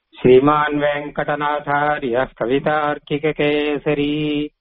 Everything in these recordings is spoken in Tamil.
श्रीमान् वेङ्कटनाथार्यः कवितार्किककेसरी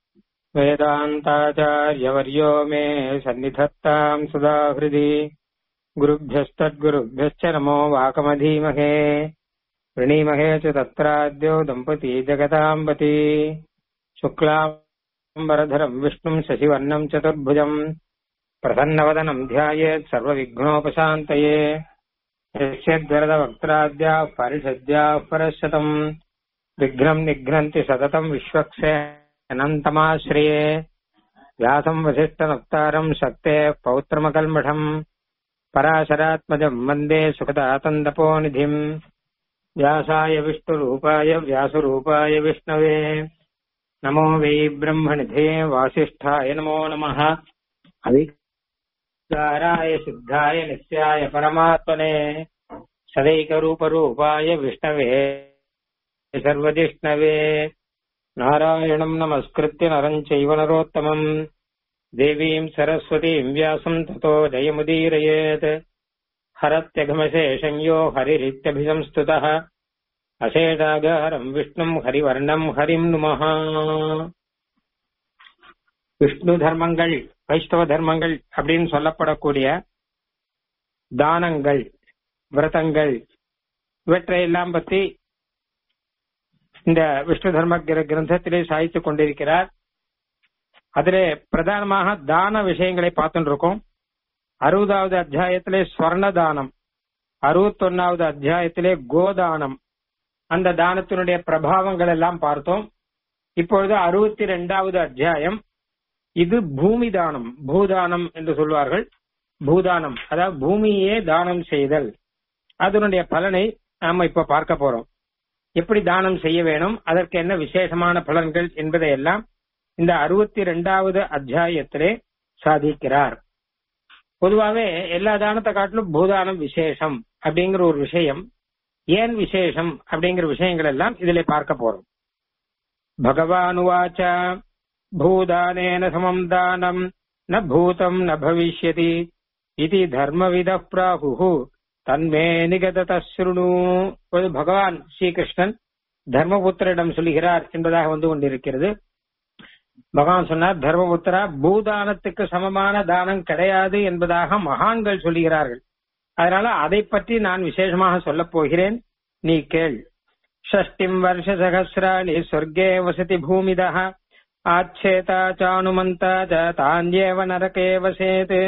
वेदान्ताचार्यवर्यो मे सन्निधत्ताम् सुधाहृदि गुरुभ्यस्तद्गुरुभ्यश्च नमो वाकमधीमहे वृणीमहे च तत्राद्यो दम्पती जगताम्बती शुक्लाम्बरधरम् विष्णुम् शशिवर्णम् चतुर्भुजम् प्रसन्नवदनम् ध्यायेत् सर्वविघ्नोपशान्तये यस्यद्वरदवक्त्राद्याः परिषद्याः परशतम् विघ्नम् निघ्नन्ति सततम् विश्वक्षेऽनन्तमाश्रये व्यासम् वसिष्ठनक्तारम् शक्तेः पौत्रमकल्मषम् पराशरात्मजम् वन्दे सुखदातन्दपोनिधिम् व्यासाय विष्णुरूपाय व्यासरूपाय विष्णवे नमो वै ब्रह्मनिधे वासिष्ठाय नमो नमः अविकाराय सिद्धाय नित्याय परमात्मने सदैकरूपरूपाय विष्णवे सर्वजिष्णवे नारायणम् नमस्कृत्य नरम् चैव नरोत्तमम् देवीम् सरस्वतीम् व्यासम् ततो जयमुदीरयेत् हरत्यघमशेषम् यो हरिरित्यभिसंस्तुतः அசேடாகாரம் விஷ்ணும் ஹரிவர்ணம் ஹரிம் நுமஹ விஷ்ணு தர்மங்கள் வைஷ்ணவ தர்மங்கள் அப்படின்னு சொல்லப்படக்கூடிய தானங்கள் விரதங்கள் இவற்றையெல்லாம் பற்றி இந்த விஷ்ணு தர்ம கிரந்தத்திலே சாதித்துக் கொண்டிருக்கிறார் அதிலே பிரதானமாக தான விஷயங்களை பார்த்துட்டு இருக்கோம் அறுபதாவது அத்தியாயத்திலே ஸ்வர்ண தானம் அறுபத்தொன்னாவது அத்தியாயத்திலே கோதானம் அந்த தானத்தினுடைய பிரபாவங்கள் எல்லாம் பார்த்தோம் இப்பொழுது அறுபத்தி ரெண்டாவது அத்தியாயம் இது பூமி தானம் பூதானம் என்று சொல்வார்கள் பூதானம் அதாவது பூமியே தானம் செய்தல் அதனுடைய பலனை நாம இப்ப பார்க்க போறோம் எப்படி தானம் செய்ய வேணும் அதற்கு என்ன விசேஷமான பலன்கள் என்பதை எல்லாம் இந்த அறுபத்தி ரெண்டாவது அத்தியாயத்திலே சாதிக்கிறார் பொதுவாகவே எல்லா தானத்தை காட்டிலும் பூதானம் விசேஷம் அப்படிங்கிற ஒரு விஷயம் ஏன் விசேஷம் அப்படிங்கிற விஷயங்கள் எல்லாம் இதுல பார்க்க போறோம் பகவானுவாச்ச பூதானேன சமம் தானம் ந பூதம் ந பவிஷ்யதி இது தர்மவித பிராகு தன்மே நிகதத ஸ்ருணு பகவான் ஸ்ரீகிருஷ்ணன் தர்மபுத்திரிடம் சொல்லுகிறார் என்பதாக வந்து கொண்டிருக்கிறது பகவான் சொன்னார் தர்மபுத்திரா பூதானத்துக்கு சமமான தானம் கிடையாது என்பதாக மகான்கள் சொல்லுகிறார்கள் அதனால அதை பற்றி நான் விசேஷமாக சொல்லப் போகிறேன் நீ கேள் ஷஷ்டிம் வருஷ சகசிராணி சொர்க்கே வசதி பூமிதா ஆச்சேதா சானுமந்தா தாந்தியேவ நரகே வசேது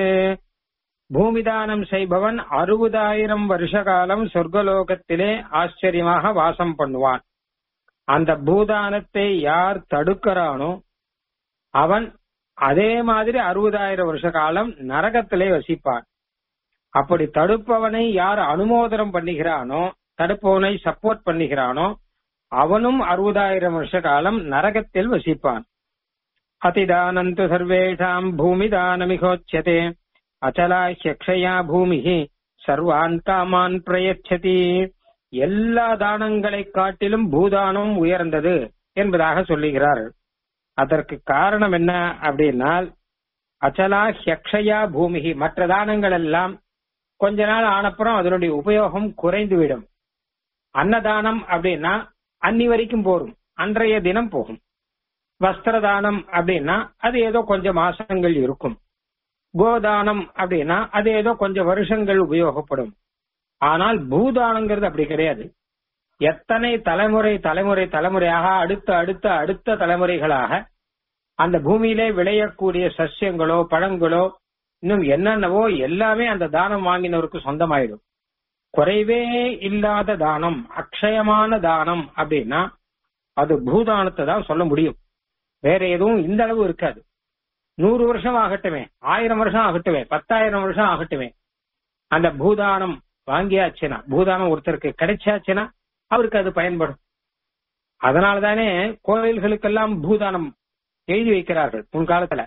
பூமிதானம் செய்பவன் அறுபதாயிரம் வருஷ காலம் சொர்க்கலோகத்திலே ஆச்சரியமாக வாசம் பண்ணுவான் அந்த பூதானத்தை யார் தடுக்கிறானோ அவன் அதே மாதிரி அறுபதாயிரம் வருஷ காலம் நரகத்திலே வசிப்பான் அப்படி தடுப்பவனை யார் அனுமோதனம் பண்ணுகிறானோ தடுப்பவனை சப்போர்ட் பண்ணுகிறானோ அவனும் அறுபதாயிரம் வருஷ காலம் நரகத்தில் வசிப்பான் அதிதானந்து சர்வேஷாம் பூமி தானமிகோச்சியதே அச்சலா ஹ்யக்ஷயா பூமி சர்வான் காமான் பிரயச்சதி எல்லா தானங்களை காட்டிலும் பூதானம் உயர்ந்தது என்பதாக சொல்லுகிறார் அதற்கு காரணம் என்ன அப்படின்னால் அச்சலா ஹ்யக்ஷயா பூமிகி மற்ற தானங்கள் எல்லாம் கொஞ்ச நாள் ஆனப்புறம் அதனுடைய உபயோகம் குறைந்துவிடும் அன்னதானம் அப்படின்னா அன்னி வரைக்கும் போரும் அன்றைய தினம் போகும் வஸ்திர தானம் அப்படின்னா அது ஏதோ கொஞ்சம் மாசங்கள் இருக்கும் கோதானம் அப்படின்னா அது ஏதோ கொஞ்சம் வருஷங்கள் உபயோகப்படும் ஆனால் பூதானங்கிறது அப்படி கிடையாது எத்தனை தலைமுறை தலைமுறை தலைமுறையாக அடுத்த அடுத்த அடுத்த தலைமுறைகளாக அந்த பூமியிலே விளையக்கூடிய சசியங்களோ பழங்களோ இன்னும் என்னென்னவோ எல்லாமே அந்த தானம் வாங்கினவருக்கு சொந்தமாயிடும் குறைவே இல்லாத தானம் அக்ஷயமான தானம் அப்படின்னா அது பூதானத்தை தான் சொல்ல முடியும் வேற எதுவும் இந்த அளவு இருக்காது நூறு வருஷம் ஆகட்டுமே ஆயிரம் வருஷம் ஆகட்டுமே பத்தாயிரம் வருஷம் ஆகட்டுமே அந்த பூதானம் வாங்கியாச்சுன்னா பூதானம் ஒருத்தருக்கு கிடைச்சாச்சுன்னா அவருக்கு அது பயன்படும் அதனாலதானே கோயில்களுக்கெல்லாம் பூதானம் எழுதி வைக்கிறார்கள் முன்காலத்துல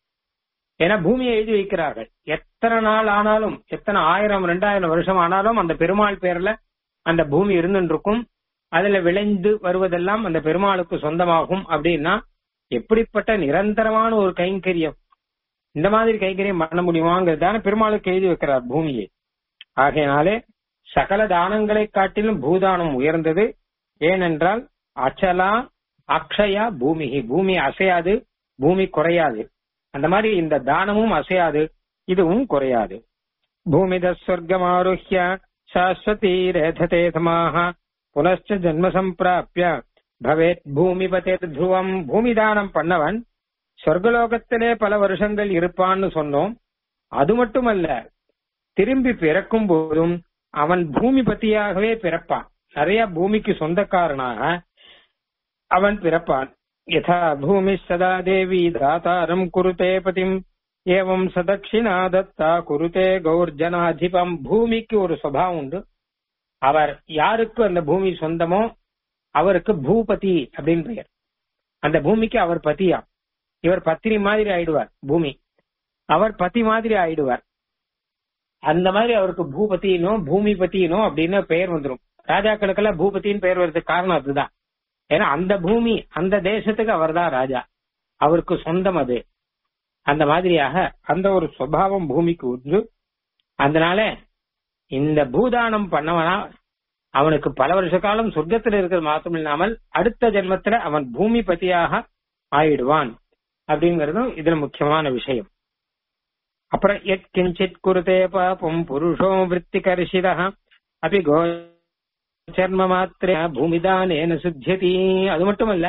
ஏன்னா பூமியை எழுதி வைக்கிறார்கள் எத்தனை நாள் ஆனாலும் எத்தனை ஆயிரம் ரெண்டாயிரம் வருஷம் ஆனாலும் அந்த பெருமாள் பேர்ல அந்த பூமி இருந்துட்டு இருக்கும் அதுல விளைந்து வருவதெல்லாம் அந்த பெருமாளுக்கு சொந்தமாகும் அப்படின்னா எப்படிப்பட்ட நிரந்தரமான ஒரு கைங்கரியம் இந்த மாதிரி கைங்கரியம் பண்ண முடியுமாங்கிறது தானே பெருமாளுக்கு எழுதி வைக்கிறார் பூமியை ஆகையினாலே சகல தானங்களை காட்டிலும் பூதானம் உயர்ந்தது ஏனென்றால் அச்சலா அக்ஷயா பூமி பூமி அசையாது பூமி குறையாது அந்த மாதிரி இந்த தானமும் அசையாது இதுவும் குறையாது பூமித ஸ்வர்க்கம் ஆருஹ்ய சாஸ்வதி ரேததே சமாக புனச்ச ஜென்ம சம்பிராப்பிய பவேத் பூமிபதேர் துருவம் பூமி தானம் பண்ணவன் சொர்க்கலோகத்திலே பல வருஷங்கள் இருப்பான்னு சொன்னோம் அது மட்டுமல்ல திரும்பி பிறக்கும் போதும் அவன் பூமி பத்தியாகவே பிறப்பான் நிறைய பூமிக்கு சொந்தக்காரனாக அவன் பிறப்பான் யதா பூமி சதா தேவி தாத்தாரம் குருதே பதிம் ஏவம் சதக்ஷிணா தத்தா குருதே கௌர்ஜனாதிபம் பூமிக்கு ஒரு சுபாவம் உண்டு அவர் யாருக்கு அந்த பூமி சொந்தமோ அவருக்கு பூபதி அப்படின்னு பெயர் அந்த பூமிக்கு அவர் பத்தியா இவர் பத்தினி மாதிரி ஆயிடுவார் பூமி அவர் பதி மாதிரி ஆயிடுவார் அந்த மாதிரி அவருக்கு பூபதினோ பூமி பத்தினோ அப்படின்னு பெயர் வந்துடும் ராஜாக்களுக்கெல்லாம் பூபதின்னு பெயர் வர்றதுக்கு காரணம் அதுதான் ஏன்னா அந்த பூமி அந்த தேசத்துக்கு அவர் தான் ராஜா அவருக்கு சொந்தம் அது அந்த மாதிரியாக அந்த ஒரு சுவாவம் பூமிக்கு உண்டு அதனால இந்த பூதானம் பண்ணவனா அவனுக்கு பல வருஷ காலம் சொர்க்கத்தில் இருக்கிறது மாத்திரம் இல்லாமல் அடுத்த ஜென்மத்துல அவன் பூமி பத்தியாக ஆயிடுவான் அப்படிங்கறதும் இதுல முக்கியமான விஷயம் அப்புறம் எத் கிஞ்சித் குருதே பாபம் புருஷோ விற்த்திகர்ஷிதா அப்படி கோ சர்ம மாத்திர பூமிதானேன சுத்தியதி அது மட்டுமல்ல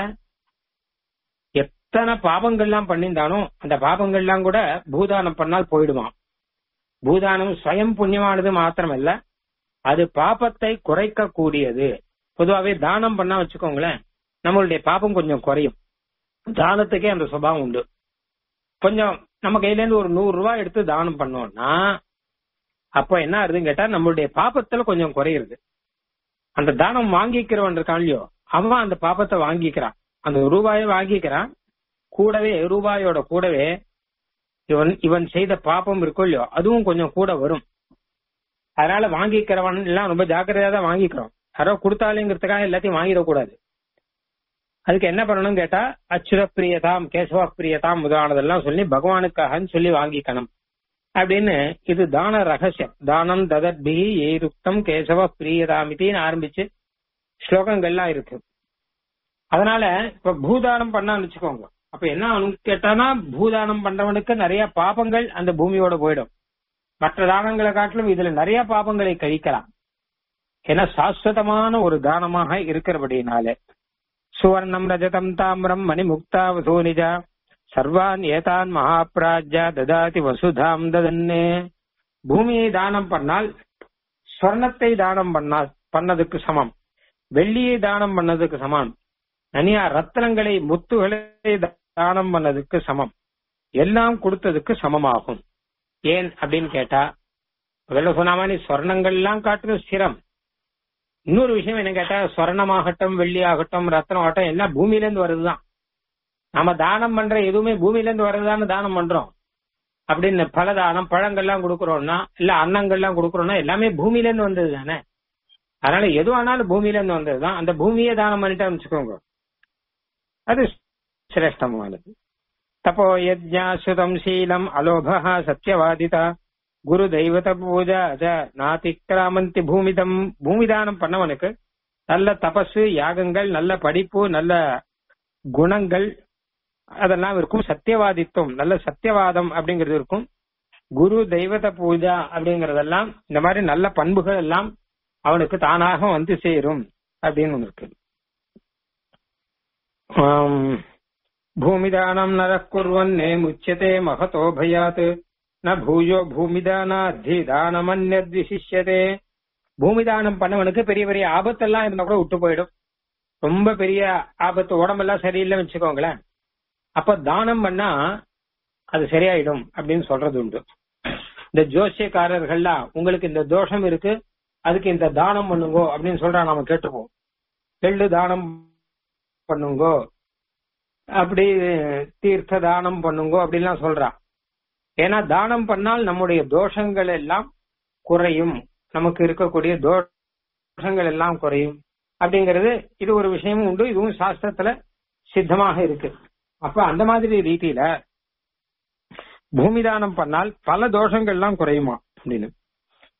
எத்தனை பாபங்கள்லாம் பண்ணியிருந்தானோ அந்த பாபங்கள்லாம் கூட பூதானம் பண்ணால் போயிடுவான் பூதானம் ஸ்வயம் புண்ணியமானது மாத்திரமல்ல அது பாபத்தை குறைக்க கூடியது பொதுவாகவே தானம் பண்ணா வச்சுக்கோங்களேன் நம்மளுடைய பாபம் கொஞ்சம் குறையும் தானத்துக்கே அந்த சுபாவம் உண்டு கொஞ்சம் நம்ம கையில இருந்து ஒரு நூறு ரூபாய் எடுத்து தானம் பண்ணோம்னா அப்ப என்ன ஆகுதுன்னு கேட்டா நம்மளுடைய பாபத்துல கொஞ்சம் குறையுது அந்த தானம் வாங்கிக்கிறவன் இருக்கான் இல்லையோ அவன் அந்த பாப்பத்தை வாங்கிக்கிறான் அந்த ரூபாயை வாங்கிக்கிறான் கூடவே ரூபாயோட கூடவே இவன் இவன் செய்த பாப்பம் இருக்கோ இல்லையோ அதுவும் கொஞ்சம் கூட வரும் அதனால வாங்கிக்கிறவன் எல்லாம் ரொம்ப ஜாக்கிரதையா தான் வாங்கிக்கிறோம் யாரோ கொடுத்தாலேங்கிறதுக்காக எல்லாத்தையும் வாங்கிடக்கூடாது அதுக்கு என்ன பண்ணணும்னு கேட்டா அச்சுர பிரியதாம் கேசவ பிரியதாம் முதலானதெல்லாம் சொல்லி பகவானுக்காகன்னு சொல்லி வாங்கிக்கணும் அப்படின்னு இது தான ரகசியம் தானம் ததத்பி ஏருக்தம் கேசவ பிரியதாமித்தின்னு ஆரம்பிச்சு ஸ்லோகங்கள்லாம் இருக்கு அதனால இப்ப பூதானம் பண்ணான்னு வச்சுக்கோங்க அப்ப என்ன ஆகும் கேட்டானா பூதானம் பண்றவனுக்கு நிறைய பாபங்கள் அந்த பூமியோட போயிடும் மற்ற தானங்களை காட்டிலும் இதுல நிறைய பாபங்களை கழிக்கலாம் ஏன்னா சாஸ்வதமான ஒரு தானமாக இருக்கிறபடினால சுவர்ணம் ரஜதம் தாமிரம் மணிமுக்தா வசூனிஜா சர்வான் ஏதான் மகாபிராஜ்யா ததாதி வசுதாம் ததன்னே பூமியை தானம் பண்ணால் ஸ்வர்ணத்தை தானம் பண்ணா பண்ணதுக்கு சமம் வெள்ளியை தானம் பண்ணதுக்கு சமம் தனியா ரத்னங்களை முத்துகளை தானம் பண்ணதுக்கு சமம் எல்லாம் கொடுத்ததுக்கு சமமாகும் ஏன் அப்படின்னு கேட்டா முதல்ல சொன்ன மாதிரி ஸ்வர்ணங்கள்லாம் காட்டுறது ஸ்திரம் இன்னொரு விஷயம் என்ன கேட்டா ஸ்வர்ணமாகட்டும் வெள்ளி ஆகட்டும் ரத்னம் ஆகட்டும் எல்லாம் பூமியில இருந்து வருதுதான் நாம தானம் பண்ற எதுவுமே பூமியில இருந்து வர்றதுதான்னு தானம் பண்றோம் அப்படின்னு பல தானம் பழங்கள்லாம் கொடுக்கறோம்னா இல்ல அன்னங்கள்லாம் கொடுக்கறோம்னா எல்லாமே பூமியில இருந்து வந்தது தானே அதனால எது ஆனாலும் பூமியில இருந்து வந்ததுதான் அந்த பூமியே தானம் பண்ணிட்டா வச்சுக்கோங்க அது சிரேஷ்டமானது தப்போ யஜ்ஞாசுதம் சீலம் அலோபா சத்தியவாதிதா குரு தெய்வத பூஜா நாதிக்கிராமந்தி பூமிதம் பூமிதானம் பண்ணவனுக்கு நல்ல தபசு யாகங்கள் நல்ல படிப்பு நல்ல குணங்கள் அதெல்லாம் இருக்கும் சத்தியவாதித்துவம் நல்ல சத்தியவாதம் அப்படிங்கிறது இருக்கும் குரு தெய்வத பூஜா அப்படிங்கறதெல்லாம் இந்த மாதிரி நல்ல பண்புகள் எல்லாம் அவனுக்கு தானாக வந்து சேரும் அப்படின்னு ஒண்ணு இருக்கு பூமிதானம் நர குர்வன்னே முச்சதே மகதோ பயாத் ந பூயோ பூமிதானாத்தி தானமன்யத்விசிஷ்யதே பூமிதானம் பண்ணவனுக்கு பெரிய பெரிய ஆபத்தெல்லாம் இருந்தா கூட விட்டு போயிடும் ரொம்ப பெரிய ஆபத்து உடம்பெல்லாம் சரியில்லைன்னு வச்சுக்கோங்களேன் அப்ப தானம் பண்ணா அது சரியாயிடும் அப்படின்னு சொல்றது உண்டு இந்த ஜோசியக்காரர்கள்லாம் உங்களுக்கு இந்த தோஷம் இருக்கு அதுக்கு இந்த தானம் பண்ணுங்கோ அப்படின்னு சொல்றா நாம கேட்டுப்போம் எள்ளு தானம் பண்ணுங்கோ அப்படி தீர்த்த தானம் பண்ணுங்கோ அப்படின்லாம் சொல்றா ஏன்னா தானம் பண்ணால் நம்முடைய தோஷங்கள் எல்லாம் குறையும் நமக்கு இருக்கக்கூடிய தோஷங்கள் எல்லாம் குறையும் அப்படிங்கிறது இது ஒரு விஷயமும் உண்டு இதுவும் சாஸ்திரத்துல சித்தமாக இருக்கு அப்ப அந்த மாதிரி ரீதியில பூமி தானம் பண்ணால் பல தோஷங்கள்லாம் குறையுமா அப்படின்னு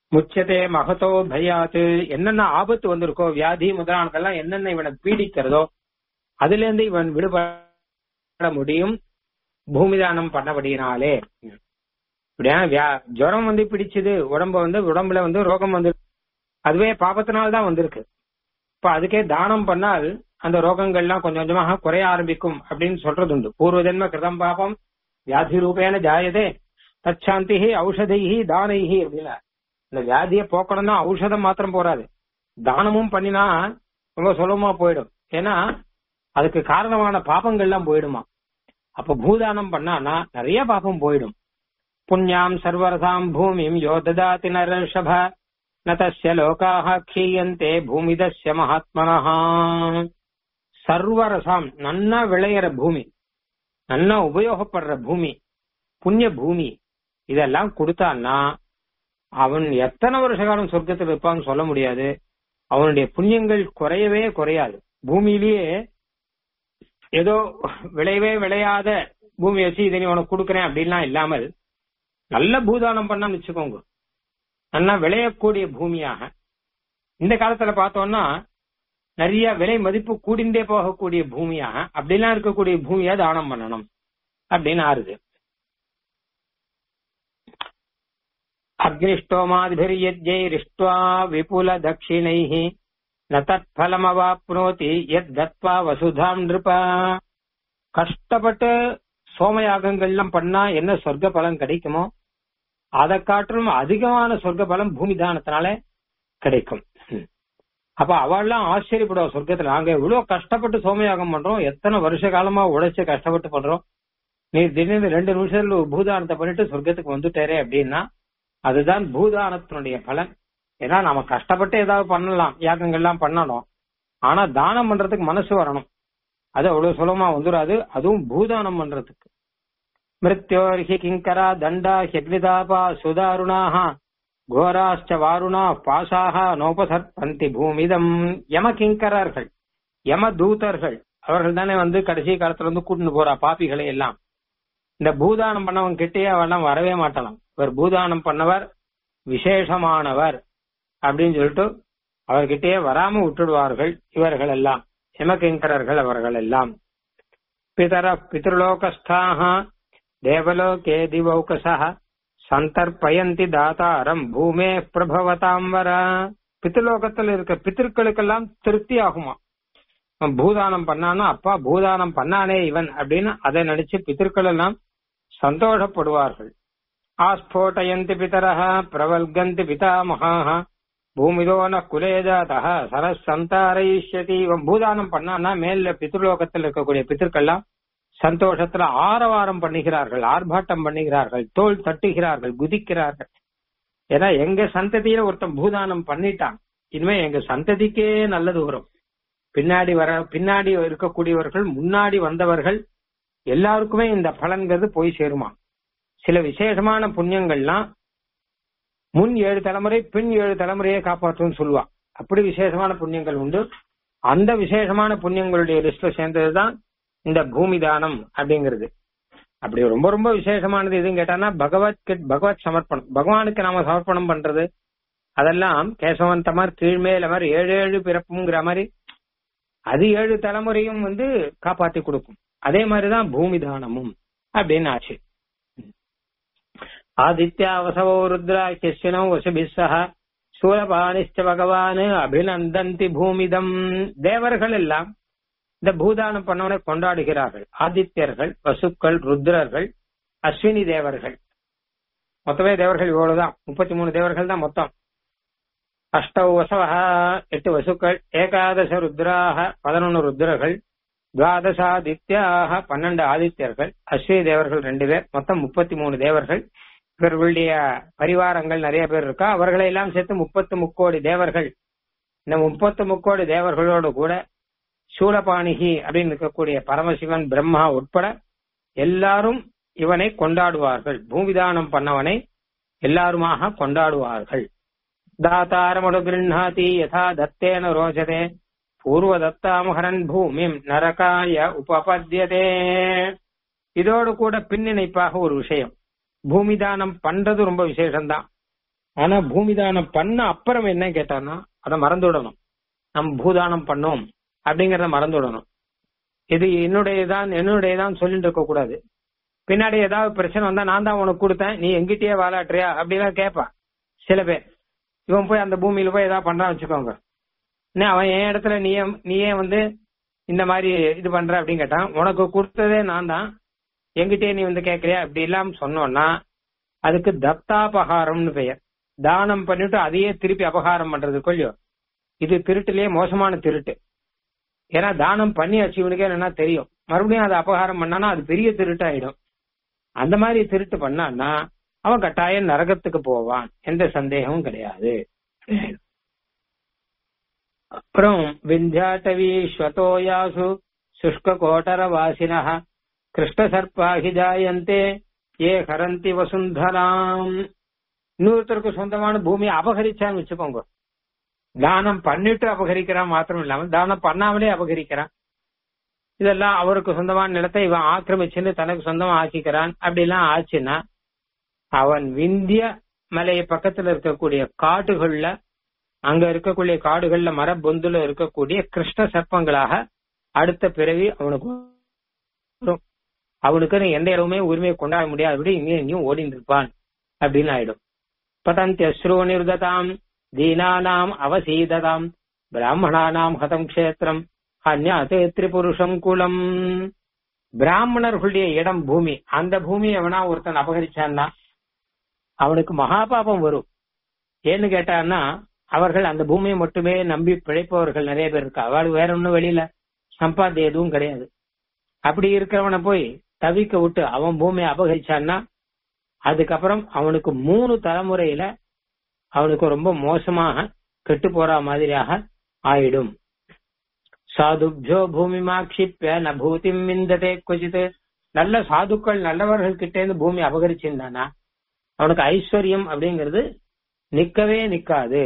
முச்சதே மகதோ பயாத்து என்னென்ன ஆபத்து வந்திருக்கோ வியாதி முதலானதெல்லாம் என்னென்ன இவனை பீடிக்கிறதோ அதுல இருந்து இவன் விடுபட முடியும் பூமிதானம் பண்ணபடியினாலே இப்படியா வியா- ஜுரம் வந்து பிடிச்சது உடம்ப வந்து உடம்புல வந்து ரோகம் வந்து அதுவே பாபத்தினால தான் வந்திருக்கு இப்ப அதுக்கே தானம் பண்ணால் அந்த ரோகங்கள்லாம் கொஞ்சம் கொஞ்சமாக குறைய ஆரம்பிக்கும் அப்படின்னு சொல்றது உண்டு பூர்வ ஜென்ம கிருதம் பாபம் வியாதி ரூபேன ஜாயதே தச்சாந்தி ஔஷதைஹி தானைஹி அப்படின்னா இந்த வியாதியை போக்கணும்னா ஔஷதம் மாத்திரம் போறாது தானமும் பண்ணினா ரொம்ப சுலபமா போயிடும் ஏன்னா அதுக்கு காரணமான பாபங்கள்லாம் போயிடுமா அப்ப பூதானம் பண்ணானா நிறைய பாபம் போயிடும் புண்ணியாம் சர்வரசாம் பூமிம் யோ ததாதி நரஷப ந தஸ்ய லோகாக க்ஷீயந்தே பூமிதஸ்ய மகாத்மனஹா சர்வரசாம் நன்னா விளையிற பூமி நன்னா உபயோகப்படுற பூமி புண்ணிய பூமி இதெல்லாம் கொடுத்தான்னா அவன் எத்தனை வருஷ காலம் சொர்க்கத்தில் இருப்பான்னு சொல்ல முடியாது அவனுடைய புண்ணியங்கள் குறையவே குறையாது பூமியிலேயே ஏதோ விளையவே விளையாத பூமி வச்சு இதை நீ உனக்கு கொடுக்குறேன் அப்படின்லாம் இல்லாமல் நல்ல பூதானம் பண்ணான்னு வச்சுக்கோங்க நல்லா விளையக்கூடிய பூமியாக இந்த காலத்துல பார்த்தோம்னா நிறைய விலை மதிப்பு கூடிண்டே போகக்கூடிய பூமியாக அப்படிலாம் இருக்கக்கூடிய பூமியா தானம் பண்ணணும் அப்படின்னு ஆறுது அக்னிஷ்டோமாதிபிரியஜ்ஜைரிஷ்டுவா விபுல தட்சிணைः ந தத்ஃபலமவாப்னோதி யத் தத்வா வசுதாம் நிருப கஷ்டப்பட்டு சோமயாகங்கள்லாம் பண்ணா என்ன சொர்க்க பலன் கிடைக்குமோ அதை காட்டிலும் அதிகமான சொர்க்க பலம் பூமி தானத்தினால கிடைக்கும் ம். அப்ப அவள்லாம் ஆச்சரியப்படுவா சொர்க்கத்துல நாங்க இவ்வளவு கஷ்டப்பட்டு சோமயாகம் பண்றோம் எத்தனை வருஷ காலமா உழைச்சு கஷ்டப்பட்டு பண்றோம் நீ திடீர்னு ரெண்டு நிமிஷத்துல ஒரு பூதானத்தை பண்ணிட்டு சொர்க்கத்துக்கு வந்துட்டாரே அப்படின்னா அதுதான் பூதானத்தினுடைய பலன் ஏன்னா நம்ம கஷ்டப்பட்டு ஏதாவது பண்ணலாம் யாகங்கள்லாம் பண்ணணும் ஆனா தானம் பண்றதுக்கு மனசு வரணும் அது அவ்வளவு சுலபமா வந்துடாது அதுவும் பூதானம் பண்றதுக்கு மிருத்யோர்ஹி கிங்கரா தண்டா ஹெக்னிதாபா சுதாருணாக கோராஷ்ட வாருணா பாசாக நோபசற்பந்தி பூமிதம் யம கிங்கரர்கள் யம தூதர்கள் அவர்கள் தானே வந்து கடைசி காலத்துல வந்து கூட்டிட்டு போறா பாப்பிகளை எல்லாம் இந்த பூதானம் பண்ணவன் கிட்டேயே அவெல்லாம் வரவே மாட்டலாம் இவர் பூதானம் பண்ணவர் விசேஷமானவர் அப்படின்னு சொல்லிட்டு அவர்கிட்டயே வராம விட்டுடுவார்கள் இவர்கள் எல்லாம் யமகிங்கரர்கள் அவர்கள் எல்லாம் பிதர பித்ருலோகஸ்தாக தேவலோகே திவௌகசா சந்தர்ப்பயந்தி தாத்தாரம் பூமே பிரபவதாம் வர பித்ருலோகத்தில் இருக்க பித்திருக்களுக்கெல்லாம் திருப்தி ஆகுமா அவன் பூதானம் பண்ணானா அப்பா பூதானம் பண்ணானே இவன் அப்படின்னு அதை நினைச்சு பித்திருக்கள் எல்லாம் சந்தோஷப்படுவார்கள் ஆஸ்போட்டயந்தி பிதரः பிரவல்கந்தி பிதாமகாः பூமிதோ ந குலே ஜாதः சரஸ் சந்தாரயிஷ்யதி இவன் பூதானம் பண்ணான்னா மேல பித்ருலோகத்தில் இருக்கக்கூடிய பித்திருக்கள்லாம் சந்தோஷத்துல ஆரவாரம் பண்ணுகிறார்கள் ஆர்ப்பாட்டம் பண்ணுகிறார்கள் தோல் தட்டுகிறார்கள் குதிக்கிறார்கள் ஏன்னா எங்க சந்ததியில ஒருத்தன் பூதானம் பண்ணிட்டான் இனிமே எங்க சந்ததிக்கே நல்லது வரும் பின்னாடி வர பின்னாடி இருக்கக்கூடியவர்கள் முன்னாடி வந்தவர்கள் எல்லாருக்குமே இந்த பலன்கிறது போய் சேருமா சில விசேஷமான புண்ணியங்கள்லாம் முன் ஏழு தலைமுறை பின் ஏழு தலைமுறையை காப்பாற்றும் சொல்லுவா அப்படி விசேஷமான புண்ணியங்கள் உண்டு அந்த விசேஷமான புண்ணியங்களுடைய லிஸ்ட்ல சேர்ந்ததுதான் இந்த பூமி தானம் அப்படிங்கிறது அப்படி ரொம்ப ரொம்ப விசேஷமானது எதுன்னு கேட்டானா பகவத் கிட்- பகவத் சமர்ப்பணம் பகவானுக்கு நாம சமர்ப்பணம் பண்றது அதெல்லாம் கேசவந்த மாதிரி கீழ்மேல மாதிரி ஏழு ஏழு பிறப்புங்கிற மாதிரி அது ஏழு தலைமுறையும் வந்து காப்பாத்தி கொடுக்கும் அதே மாதிரிதான் பூமி தானமும் அப்படின்னு ஆச்சு ஆதித்யா வசவோ ருத்ரா கிருஷ்ணோ வசுபிஸ்ஸக சூரபாணிஷ்ட பகவான் அபிநந்தந்தி பூமிதம் தேவர்கள் எல்லாம் இந்த பூதானம் பண்ணவனை கொண்டாடுகிறார்கள் ஆதித்யர்கள் வசுக்கள் ருத்ரர்கள் அஸ்வினி தேவர்கள் மொத்தமே தேவர்கள் இவ்வளவுதான் முப்பத்தி மூணு தேவர்கள் தான் மொத்தம் அஷ்டவ் வசவஹ எட்டு வசுக்கள் ஏகாதச ருத்ராக பதினொன்னு ருத்ரர்கள் துவாதசாதித்யாக பன்னெண்டு ஆதித்யர்கள் அஸ்வினி தேவர்கள் ரெண்டு பேர் மொத்தம் முப்பத்தி மூணு தேவர்கள் இவர்களுடைய பரிவாரங்கள் நிறைய பேர் இருக்கா அவர்களை எல்லாம் சேர்த்து முப்பத்து முக்கோடி தேவர்கள் இந்த முப்பத்து முக்கோடி தேவர்களோடு கூட சூலபாணிகி அப்படின்னு இருக்கக்கூடிய பரமசிவன் பிரம்மா உட்பட எல்லாரும் இவனை கொண்டாடுவார்கள் பூமிதானம் பண்ணவனை எல்லாருமாக கொண்டாடுவார்கள் தாத்தாரமடு கிருண்ணாதி யதா தத்தேன ரோஜதே பூர்வ தத்தாமஹரன் பூமிம் நரகாய உபபத்தியதே இதோடு கூட பின்னிணைப்பாக ஒரு விஷயம் பூமிதானம் பண்றது ரொம்ப விசேஷம்தான் ஆனா பூமிதானம் பண்ண அப்புறம் என்ன கேட்டான்னா அதை மறந்துவிடணும் நம்ம பூதானம் பண்ணோம் அப்படிங்கறத மறந்துவிடணும் இது என்னுடையதான் என்னுடையதான் சொல்லிட்டு இருக்க கூடாது பின்னாடி ஏதாவது பிரச்சனை வந்தா நான் தான் உனக்கு கொடுத்தேன் நீ எங்கிட்டயே வாலாட்டுறியா அப்படிலாம் கேட்பான் சில பேர் இவன் போய் அந்த பூமியில போய் ஏதாவது பண்றான் வச்சுக்கோங்க என்ன அவன் என் இடத்துல நீயே நீயே வந்து இந்த மாதிரி இது பண்ற அப்படின்னு கேட்டான் உனக்கு கொடுத்ததே நான் தான் எங்கிட்டே நீ வந்து கேட்கறியா அப்படி இல்லாம சொன்னோம்னா அதுக்கு தத்தாபகாரம்னு பெயர் தானம் பண்ணிட்டு அதையே திருப்பி அபகாரம் பண்றது கொள்ளியோ இது திருட்டுலயே மோசமான திருட்டு ஏன்னா தானம் பண்ணி இவனுக்கே என்னன்னா தெரியும் மறுபடியும் அதை அபகாரம் பண்ணானா அது பெரிய திருட்டாயிடும் அந்த மாதிரி திருட்டு பண்ணான்னா அவன் கட்டாயம் நரகத்துக்கு போவான் எந்த சந்தேகமும் கிடையாது அப்புறம் விந்தியாட்டவி ஸ்வதோயாசு சுஷ்க கோட்டர வாசின கிருஷ்ண சர்ப்பாகி ஜாயந்தே ஏ ஹரந்தி வசுந்தராம் இன்னொருத்தருக்கு சொந்தமான பூமியை அபகரிச்சான்னு வச்சுக்கோங்க தானம் பண்ணிட்டு அபகரிக்கிறான் மாத்திரம் இல்லாம தானம் பண்ணாமலே அபகரிக்கிறான் இதெல்லாம் அவருக்கு சொந்தமான நிலத்தை இவன் ஆக்கிரமிச்சுன்னு தனக்கு சொந்தமா ஆக்கிக்கிறான் அப்படி எல்லாம் ஆச்சுன்னா அவன் விந்திய மலை பக்கத்துல இருக்கக்கூடிய காடுகள்ல அங்க இருக்கக்கூடிய காடுகள்ல மரபொந்துல இருக்கக்கூடிய கிருஷ்ண சர்ப்பங்களாக அடுத்த பிறவி அவனுக்கு வரும். அவனுக்கு எந்த இடமுமே உரிமையை கொண்டாட முடியாதபடி இங்கே இங்கேயும் ஓடிட்டு இருப்பான் அப்படின்னு ஆயிடும் பதந்தியஸ்ரோ நிர்ததாம் தீனானாம் அவசீததாம் பிராமணானாம் ஹதம் க்ஷேத்திரம் அந்நாத் திரிபுருஷம் குலம் பிராமணர்களுடைய இடம் பூமி அந்த பூமி எவனா ஒருத்தன் அபகரிச்சான்னா அவனுக்கு மகாபாபம் வரும் ஏன்னு கேட்டான்னா அவர்கள் அந்த பூமியை மட்டுமே நம்பி பிழைப்பவர்கள் நிறைய பேர் இருக்கா அவளுக்கு வேற ஒண்ணும் வெளியில சம்பாத்தியம் எதுவும் கிடையாது அப்படி இருக்கிறவனை போய் தவிக்க விட்டு அவன் பூமியை அபகரிச்சான்னா அதுக்கப்புறம் அவனுக்கு மூணு தலைமுறையில அவனுக்கு ரொம்ப மோசமாக கெட்டு போற மாதிரியாக ஆயிடும் சாதுப்ஜோ பூமி மாக்ஷிப்ப ந பூதிம் மிந்ததே கொச்சித் நல்ல சாதுக்கள் நல்லவர்கள் கிட்ட இருந்து பூமி அபகரிச்சிருந்தானா அவனுக்கு ஐஸ்வர்யம் அப்படிங்கிறது நிக்கவே நிக்காது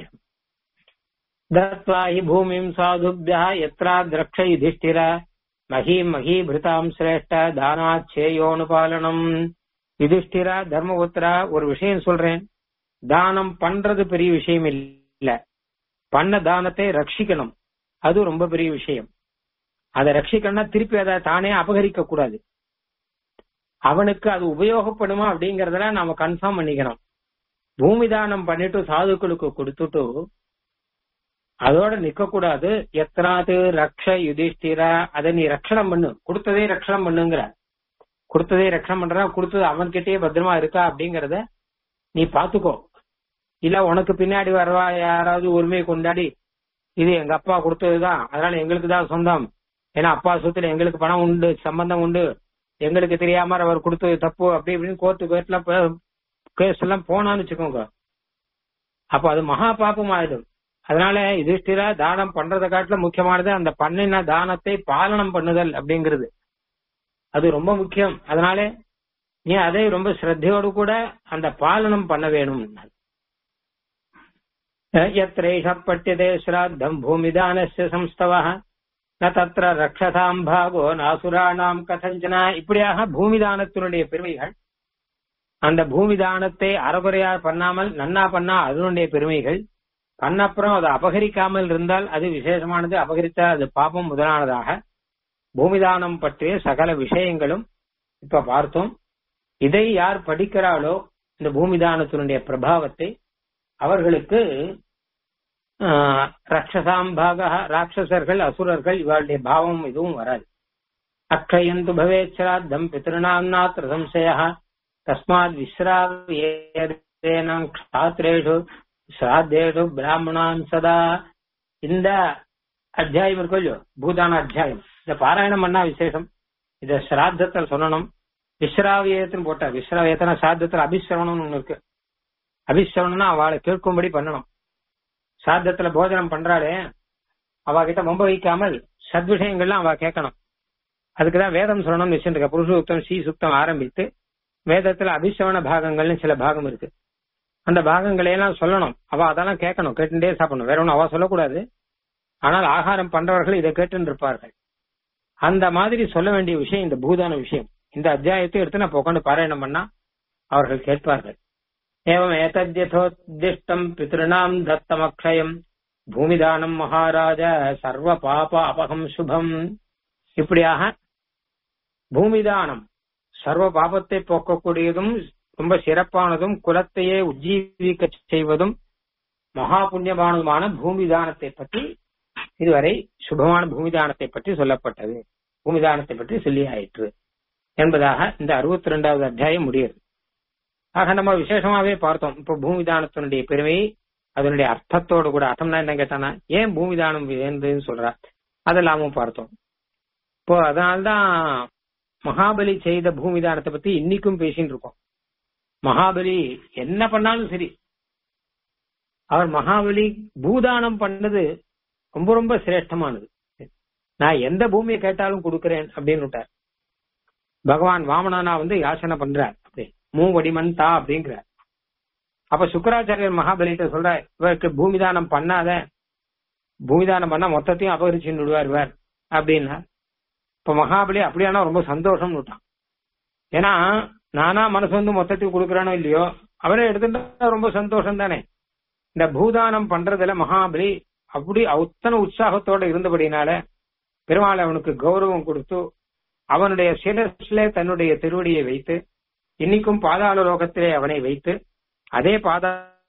தத்வா ஹி பூமிம் சாதுபியா எத்ரா திரக்ஷ யுதிஷ்டிர மகி மகீபிருதாம் சிரேஷ்ட தானாச்சேயோனுபாலனம் யுதிஷ்டிரா தர்மபுத்திரா ஒரு விஷயம் சொல்றேன் தானம் பண்றது பெரிய விஷயம் இல்ல பண்ண தானத்தை ரட்சிக்கணும் அது ரொம்ப பெரிய விஷயம் அதை ரட்சிக்கணும்னா திருப்பி அதை தானே அபகரிக்க கூடாது அவனுக்கு அது உபயோகப்படுமா அப்படிங்கறதெல்லாம் நாம கன்ஃபார்ம் பண்ணிக்கணும் பூமி தானம் பண்ணிட்டு சாதுக்களுக்கு கொடுத்துட்டு அதோட நிக்க கூடாது எத்தனாவது ரக்ஷ யுதிஷ்டிரா அதை நீ ரட்சணம் பண்ணு கொடுத்ததே ரட்சணம் பண்ணுங்கிற கொடுத்ததே ரட்சணம் பண்றா கொடுத்தது அவன்கிட்டயே பத்திரமா இருக்கா அப்படிங்கறத நீ பாத்துக்கோ இல்ல உனக்கு பின்னாடி வரவா யாராவது உரிமையை கொண்டாடி இது எங்க அப்பா கொடுத்ததுதான் அதனால எங்களுக்கு தான் சொந்தம் ஏன்னா அப்பா சொத்துல எங்களுக்கு பணம் உண்டு சம்பந்தம் உண்டு எங்களுக்கு தெரியாம அவர் கொடுத்தது தப்பு அப்படி இப்படின்னு கோர்ட்டு கோர்ட்ல கேஸ் எல்லாம் போனான்னு வச்சுக்கோங்க அப்ப அது மகா பாப்பம் ஆயிடும் அதனால யுதிஷ்டிரா தானம் பண்றதை காட்டுல முக்கியமானது அந்த பண்ணின தானத்தை பாலனம் பண்ணுதல் அப்படிங்கிறது அது ரொம்ப முக்கியம் அதனால நீ அதை ரொம்ப ஸ்ரத்தையோடு கூட அந்த பாலனம் பண்ண வேணும் எத்திரேஷ பட்டியதே ஸ்ராத்தம் பூமிதானஸ்ய சம்ஸ்தவ ந தத்திர ரக்ஷதாம் பாகோ நாசுராணாம் கதஞ்சனா இப்படியாக பூமிதானத்தினுடைய பெருமைகள் அந்த பூமிதானத்தை அறகுறையா பண்ணாமல் நன்னா பண்ணா அதனுடைய பெருமைகள் பண்ணப்புறம் அதை அபகரிக்காமல் இருந்தால் அது விசேஷமானது அபகரித்தால் அது பாபம் முதலானதாக பூமிதானம் பற்றிய சகல விஷயங்களும் இப்ப பார்த்தோம் இதை யார் படிக்கிறாளோ இந்த பூமிதானத்தினுடைய பிரபாவத்தை அவர்களுக்கு ரக்ஷசாம்பாக ராட்சசர்கள் அசுரர்கள் இவருடைய பாவம் இதுவும் வராது அக்ஷயந்து பவேத் சிராத்தம் பித்ருநாம்னாத்திர சம்சய தஸ்மாத் விஸ்ராவேனாம் க்ஷாத்ரேஷு ஸ்ராத்தேஷு பிராமணான் சதா இந்த அத்தியாயம் இருக்கும் இல்லையோ பூதான அத்தியாயம் இந்த பாராயணம் பண்ணா விசேஷம் இத ஸ்ராத்தத்தில் சொல்லணும் விஸ்ராவியத்துன்னு போட்டா விஸ்ராவியத்தன சாத்தத்துல அபிசிரவணம்னு ஒண்ணு இருக்கு அபிசிரவணம்னா அவளை கேட்கும்படி பண்ணணும் சாத்தத்துல போஜனம் பண்றாளே அவ கிட்ட ரொம்ப வைக்காமல் சத்விஷயங்கள்லாம் அவ கேட்கணும் அதுக்குதான் வேதம் சொல்லணும்னு வச்சுருக்க புருஷ சுத்தம் ஸ்ரீ சுத்தம் ஆரம்பித்து வேதத்துல அபிசவண பாகங்கள்னு சில பாகம் இருக்கு அந்த பாகங்களை எல்லாம் சொல்லணும் அவ அதெல்லாம் கேட்கணும் கேட்டுட்டே சாப்பிடணும் வேற ஒன்னும் அவ சொல்லக்கூடாது ஆனால் ஆகாரம் பண்றவர்கள் இதை கேட்டு இருப்பார்கள் அந்த மாதிரி சொல்ல வேண்டிய விஷயம் இந்த பூதான விஷயம் இந்த அத்தியாயத்தை எடுத்து நான் உட்காந்து பாராயணம் பண்ணா அவர்கள் கேட்பார்கள் एवम् एतद्यथोद्दिष्टम् पितॄणाम् दत्तमक्षयम् பூமிதானம் மகாராஜ சர்வ பாப அபகம் சுபம் இப்படியாக பூமிதானம் சர்வ பாபத்தை போக்கக்கூடியதும் ரொம்ப சிறப்பானதும் குலத்தையே உஜ்ஜீவிக்க செய்வதும் மகா புண்ணியமானதுமான பூமிதானத்தை பற்றி இதுவரை சுபமான பூமிதானத்தை பற்றி சொல்லப்பட்டது பூமிதானத்தை பற்றி சொல்லி ஆயிற்று என்பதாக இந்த அறுபத்தி ரெண்டாவது அத்தியாயம் முடியுது ஆக நம்ம விசேஷமாவே பார்த்தோம் இப்ப பூமிதானத்தினுடைய பெருமையை அதனுடைய அர்த்தத்தோடு கூட அர்த்தம்னா என்ன கேட்டானா ஏன் பூமிதானம் வேண்டுன்னு சொல்றா அதெல்லாமும் பார்த்தோம் இப்போ அதனால்தான் மகாபலி செய்த பூமிதானத்தை பத்தி இன்னைக்கும் பேசிட்டு இருக்கோம் மகாபலி என்ன பண்ணாலும் சரி அவர் மகாபலி பூதானம் பண்ணது ரொம்ப ரொம்ப சிரேஷ்டமானது நான் எந்த பூமியை கேட்டாலும் கொடுக்கிறேன் அப்படின்னு விட்டார் பகவான் வாமனானா வந்து யாசனை பண்றார் அப்படி மூவடிமன் தா அப்படிங்கிறார் அப்ப சுக்கராச்சாரியர் மகாபலிட்ட சொல்ற இவருக்கு பூமிதானம் பண்ணாத பூமிதானம் பண்ணா மொத்தத்தையும் அபகரிச்சு விடுவார் இவர் அப்படின்னா இப்ப மகாபலி அப்படியானா ரொம்ப சந்தோஷம் விட்டான் ஏன்னா நானா மனசு வந்து மொத்தத்தையும் கொடுக்கறானோ இல்லையோ அவரே எடுத்துட்டா ரொம்ப சந்தோஷம் தானே இந்த பூதானம் பண்றதுல மகாபலி அப்படி அத்தனை உற்சாகத்தோட இருந்தபடினால பெருமாள் அவனுக்கு கௌரவம் கொடுத்து அவனுடைய சிரஸ்ல தன்னுடைய திருவடியை வைத்து இன்னைக்கும் பாதாள லோகத்திலே அவனை வைத்து அதே பாதா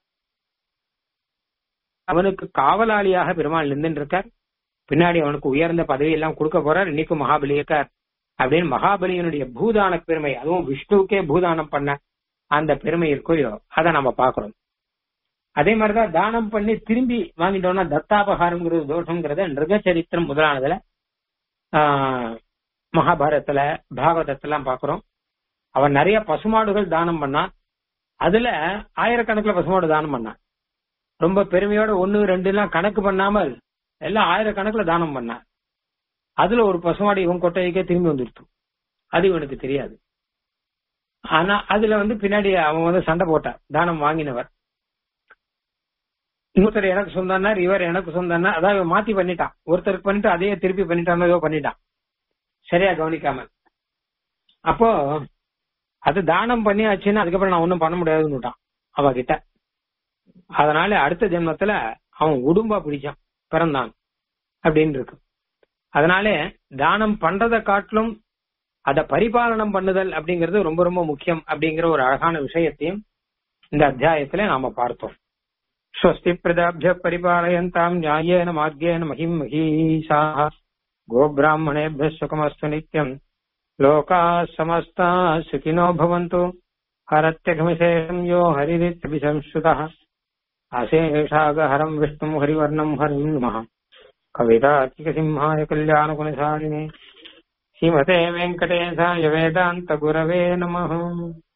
அவனுக்கு காவலாளியாக பெருமாள் நின்று இருக்கார் பின்னாடி அவனுக்கு உயர்ந்த பதவி எல்லாம் கொடுக்க போறார் இன்னைக்கும் மகாபலி இருக்கார் அப்படின்னு மகாபலியனுடைய பூதான பெருமை அதுவும் விஷ்ணுவுக்கே பூதானம் பண்ண அந்த பெருமை இருக்கோ அதை நம்ம பாக்குறோம் அதே மாதிரிதான் தானம் பண்ணி திரும்பி வாங்கிட்டோம்னா தத்தாபகாரம்ங்கிறது தோஷங்கிறத நிருகச்சரித்திரம் முதலானதுல ஆஹ் மகாபாரதத்துல பாகவதத்தெல்லாம் பாக்குறோம் அவன் நிறைய பசுமாடுகள் தானம் பண்ணான் அதுல ஆயிரக்கணக்கில் பசுமாடு தானம் பண்ணான் ரொம்ப பெருமையோட ஒன்னு ரெண்டு எல்லாம் கணக்கு பண்ணாமல் எல்லாம் ஆயிரக்கணக்கில் தானம் பண்ணான் அதுல ஒரு பசுமாடு இவன் கொட்டைக்கே திரும்பி வந்துருத்து அது இவனுக்கு தெரியாது ஆனா அதுல வந்து பின்னாடி அவன் வந்து சண்டை போட்டான் தானம் வாங்கினவர் இன்னொருத்தர் எனக்கு சொந்தார் இவர் எனக்கு சொந்தார் அதான் இவன் மாத்தி பண்ணிட்டான் ஒருத்தருக்கு பண்ணிட்டு அதையே திருப்பி பண்ணிட்டான் ஏதோ பண்ணிட்டான் சரியா கவனிக்காம அப்போ அது தானம் பண்ணியாச்சுன்னா அதுக்கப்புறம் நான் ஒன்னும் பண்ண முடியாதுன்னு விட்டான் அவகிட்ட அதனால அடுத்த ஜென்மத்துல அவன் உடும்பா பிடிச்சான் பிறந்தான் அப்படின்னு இருக்கு அதனால தானம் பண்றதை காட்டிலும் அதை பரிபாலனம் பண்ணுதல் அப்படிங்கிறது ரொம்ப ரொம்ப முக்கியம் அப்படிங்கிற ஒரு அழகான விஷயத்தையும் இந்த அத்தியாயத்துல நாம பார்த்தோம் ஸ்வஸ்தி பிரதாபிய பரிபாலயந்தாம் நியாயேன மார்கேன மகிம் மகீஷா கோபிராமணேபிய சுகமஸ்து நித்யம் लोका समस्ता सुखिनो भवन्तु हरत्यघमिशेषम् यो हरिरित्यभिसंश्रुतः अशेषागहरम् विष्णुम् हरिवर्णम् हरिम् नमः कवितार्किकसिंहाय कल्याणगुणशालिने श्रीमते वेङ्कटेशाय वेदान्तगुरवे नमः